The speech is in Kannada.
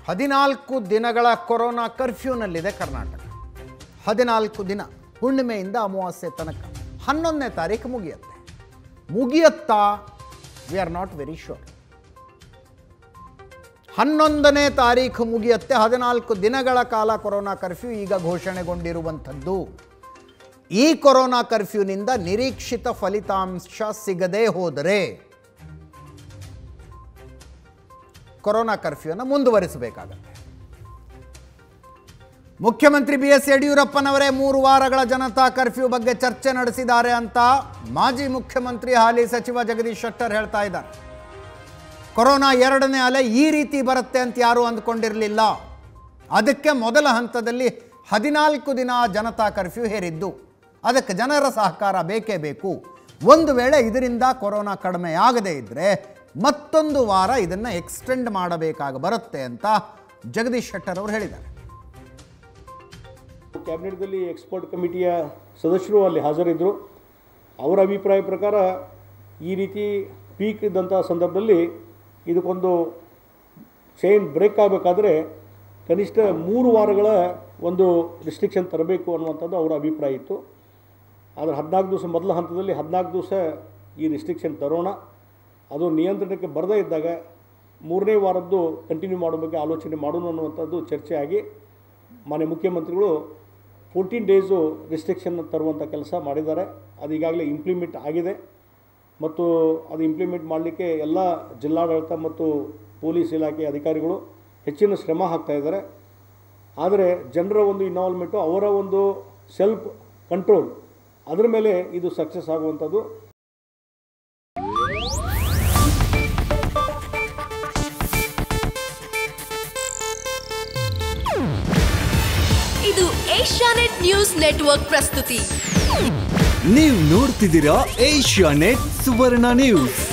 ಹದಿನಾಲ್ಕು ದಿನಗಳ ಕೊರೋನಾ ಕರ್ಫ್ಯೂನಲ್ಲಿದೆ ಕರ್ನಾಟಕ ಹದಿನಾಲ್ಕು ದಿನ ಹುಣ್ಣಿಮೆಯಿಂದ ಅಮಾವಾಸ್ಯೆ ತನಕ ಹನ್ನೊಂದನೇ ತಾರೀಕು ಮುಗಿಯುತ್ತೆ ಮುಗಿಯುತ್ತಾ we are not very sure ಹನ್ನೊಂದನೇ ತಾರೀಕು ಮುಗಿಯುತ್ತೆ ಹದಿನಾಲ್ಕು ದಿನಗಳ ಕಾಲ ಕೊರೋನಾ ಕರ್ಫ್ಯೂ ಈಗ ಘೋಷಣೆಗೊಂಡಿರುವಂಥದ್ದು ಈ ಕೊರೋನಾ ಕರ್ಫ್ಯೂನಿಂದ ನಿರೀಕ್ಷಿತ ಫಲಿತಾಂಶ ಸಿಗದೇ ಹೋದರೆ ಕೊರೋನಾ ಕರ್ಫ್ಯೂನ ಮುಂದುವರಿಸಬೇಕಾಗತ್ತೆ ಮುಖ್ಯಮಂತ್ರಿ ಬಿ ಎಸ್ ಯಡಿಯೂರಪ್ಪನವರೇ ಮೂರು ವಾರಗಳ ಜನತಾ ಕರ್ಫ್ಯೂ ಬಗ್ಗೆ ಚರ್ಚೆ ನಡೆಸಿದ್ದಾರೆ ಅಂತ ಮಾಜಿ ಮುಖ್ಯಮಂತ್ರಿ ಹಾಲಿ ಸಚಿವ ಜಗದೀಶ್ ಶೆಟ್ಟರ್ ಹೇಳ್ತಾ ಇದ್ದಾರೆ ಕೊರೋನಾ ಎರಡನೇ ಅಲೆ ಈ ರೀತಿ ಬರುತ್ತೆ ಅಂತ ಯಾರೂ ಅಂದ್ಕೊಂಡಿರಲಿಲ್ಲ ಅದಕ್ಕೆ ಮೊದಲ ಹಂತದಲ್ಲಿ ಹದಿನಾಲ್ಕು ದಿನ ಜನತಾ ಕರ್ಫ್ಯೂ ಹೇರಿದ್ದು ಅದಕ್ಕೆ ಜನರ ಸಹಕಾರ ಬೇಕೇ ಬೇಕು ಒಂದು ವೇಳೆ ಇದರಿಂದ ಕೊರೋನಾ ಕಡಿಮೆ ಆಗದೇ ಇದ್ದರೆ ಮತ್ತೊಂದು ವಾರ ಇದನ್ನು ಎಕ್ಸ್ಟೆಂಡ್ ಮಾಡಬೇಕಾಗಿ ಬರುತ್ತೆ ಅಂತ ಜಗದೀಶ್ ಶೆಟ್ಟರ್ ಅವರು ಹೇಳಿದ್ದಾರೆ ಕ್ಯಾಬಿನೆಟ್ದಲ್ಲಿ ಎಕ್ಸ್ಪರ್ಟ್ ಕಮಿಟಿಯ ಸದಸ್ಯರು ಅಲ್ಲಿ ಹಾಜರಿದ್ದರು ಅವರ ಅಭಿಪ್ರಾಯ ಪ್ರಕಾರ ಈ ರೀತಿ ಪೀಕ್ ಇದ್ದಂಥ ಸಂದರ್ಭದಲ್ಲಿ ಇದಕ್ಕೊಂದು ಚೈನ್ ಬ್ರೇಕ್ ಆಗಬೇಕಾದ್ರೆ ಕನಿಷ್ಠ ಮೂರು ವಾರಗಳ ಒಂದು ರಿಸ್ಟ್ರಿಕ್ಷನ್ ತರಬೇಕು ಅನ್ನುವಂಥದ್ದು ಅವರ ಅಭಿಪ್ರಾಯ ಇತ್ತು ಆದರೆ ಹದಿನಾಲ್ಕು ದಿವಸ ಮೊದಲ ಹಂತದಲ್ಲಿ ಹದಿನಾಲ್ಕು ದಿವಸ ಈ ರಿಸ್ಟ್ರಿಕ್ಷನ್ ತರೋಣ ಅದು ನಿಯಂತ್ರಣಕ್ಕೆ ಬರದೇ ಇದ್ದಾಗ ಮೂರನೇ ವಾರದ್ದು ಕಂಟಿನ್ಯೂ ಮಾಡೋ ಬಗ್ಗೆ ಆಲೋಚನೆ ಮಾಡೋಣ ಅನ್ನುವಂಥದ್ದು ಚರ್ಚೆ ಆಗಿ ಮಾನ್ಯ ಮುಖ್ಯಮಂತ್ರಿಗಳು ಫೋರ್ಟೀನ್ ಡೇಸು ರಿಸ್ಟ್ರಿಕ್ಷನ್ ತರುವಂಥ ಕೆಲಸ ಮಾಡಿದ್ದಾರೆ ಅದು ಈಗಾಗಲೇ ಇಂಪ್ಲಿಮೆಂಟ್ ಆಗಿದೆ ಮತ್ತು ಅದು ಇಂಪ್ಲಿಮೆಂಟ್ ಮಾಡಲಿಕ್ಕೆ ಎಲ್ಲ ಜಿಲ್ಲಾಡಳಿತ ಮತ್ತು ಪೊಲೀಸ್ ಇಲಾಖೆ ಅಧಿಕಾರಿಗಳು ಹೆಚ್ಚಿನ ಶ್ರಮ ಹಾಕ್ತಾ ಇದ್ದಾರೆ ಆದರೆ ಜನರ ಒಂದು ಇನ್ವಾಲ್ವ್ಮೆಂಟು ಅವರ ಒಂದು ಸೆಲ್ಫ್ ಕಂಟ್ರೋಲ್ ಅದರ ಮೇಲೆ ಇದು ಸಕ್ಸಸ್ ಆಗುವಂಥದ್ದು ಇದು ಏಷ್ಯಾನೆಟ್ ನ್ಯೂಸ್ ನೆಟ್ವರ್ಕ್ ಪ್ರಸ್ತುತಿ ನೀವು ನೋಡ್ತಿದ್ದೀರಾ ಏಷ್ಯಾ ನೆಟ್ ಸುವರ್ಣ ನ್ಯೂಸ್